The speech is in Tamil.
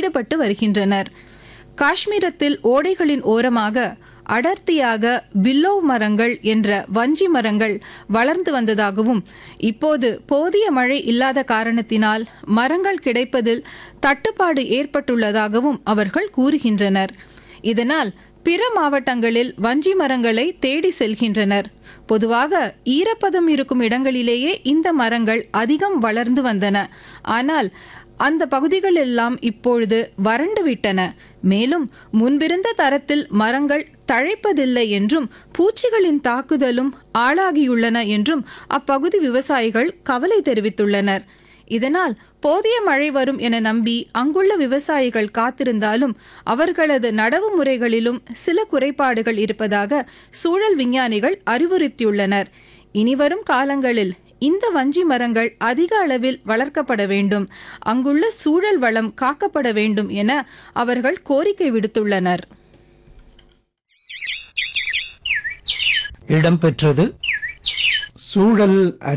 ஈடுபட்டு வருகின்றனர் காஷ்மீரத்தில் ஓடைகளின் ஓரமாக அடர்த்தியாக வில்லோ மரங்கள் என்ற வஞ்சி மரங்கள் வளர்ந்து வந்ததாகவும் இப்போது போதிய மழை இல்லாத காரணத்தினால் மரங்கள் கிடைப்பதில் தட்டுப்பாடு ஏற்பட்டுள்ளதாகவும் அவர்கள் கூறுகின்றனர் இதனால் பிற மாவட்டங்களில் வஞ்சி மரங்களை தேடி செல்கின்றனர் பொதுவாக ஈரப்பதம் இருக்கும் இடங்களிலேயே இந்த மரங்கள் அதிகம் வளர்ந்து வந்தன ஆனால் அந்த பகுதிகளெல்லாம் இப்பொழுது வறண்டு விட்டன மேலும் முன்பிருந்த தரத்தில் மரங்கள் தழைப்பதில்லை என்றும் பூச்சிகளின் தாக்குதலும் ஆளாகியுள்ளன என்றும் அப்பகுதி விவசாயிகள் கவலை தெரிவித்துள்ளனர் இதனால் போதிய மழை வரும் என நம்பி அங்குள்ள விவசாயிகள் காத்திருந்தாலும் அவர்களது நடவு முறைகளிலும் சில குறைபாடுகள் இருப்பதாக சூழல் விஞ்ஞானிகள் அறிவுறுத்தியுள்ளனர் இனிவரும் காலங்களில் இந்த வஞ்சி மரங்கள் அதிக அளவில் வளர்க்கப்பட வேண்டும் அங்குள்ள சூழல் வளம் காக்கப்பட வேண்டும் என அவர்கள் கோரிக்கை விடுத்துள்ளனர் இடம்பெற்றது சூழல் அறி